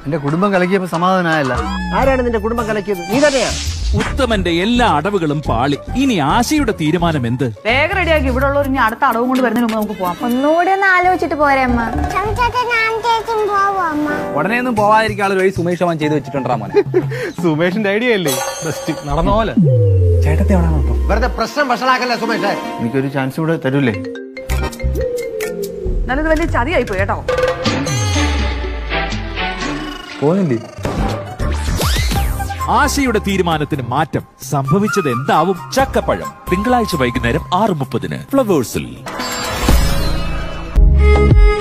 എന്റെ കുടുംബം കലക്കിയപ്പോ സമാധാനമായല്ല ആരാണ് നിന്റെ കുടുംബം കലക്കിയത് നീ തന്നെയാ ഉത്തമന്റെ എല്ലാ അടവുകളും പാളി ഇനി ആശയുടെ തീരുമാനം എന്ത് വേഗം റെഡിയാക്കി ഇവിടെ ഉള്ളവർ ഇനി അടുത്ത അടവും കൊണ്ട് വരുന്നതിന് മുമ്പ് നമുക്ക് പോവാം ഒന്നുകൂടി ഒന്ന് ആലോചിച്ചിട്ട് പോരെ അമ്മ ഉടനെ ഒന്നും പോവാതിരിക്കാനുള്ള വഴി സുമേഷ് അവൻ ചെയ്ത് വെച്ചിട്ടുണ്ടാ മോനെ സുമേഷിന്റെ ഐഡിയ അല്ലേ ബെസ്റ്റ് നടന്ന പോലെ ചേട്ടത്തെ എവിടെയാണ് കേട്ടോ വെറുതെ പ്രശ്നം വഷളാക്കല്ലേ സുമേഷേ എനിക്കൊരു ചാൻസ് കൂടെ തരൂലേ എന്നാലും ഇത് വലിയ ചതിയായി പോയി കേട്ടോ പോകുന്നില്ലേ ആശയുടെ തീരുമാനത്തിന് മാറ്റം സംഭവിച്ചത് എന്താവും ചക്കപ്പഴം തിങ്കളാഴ്ച വൈകുന്നേരം ആറ് മുപ്പതിന് ഫ്ലവേഴ്സിൽ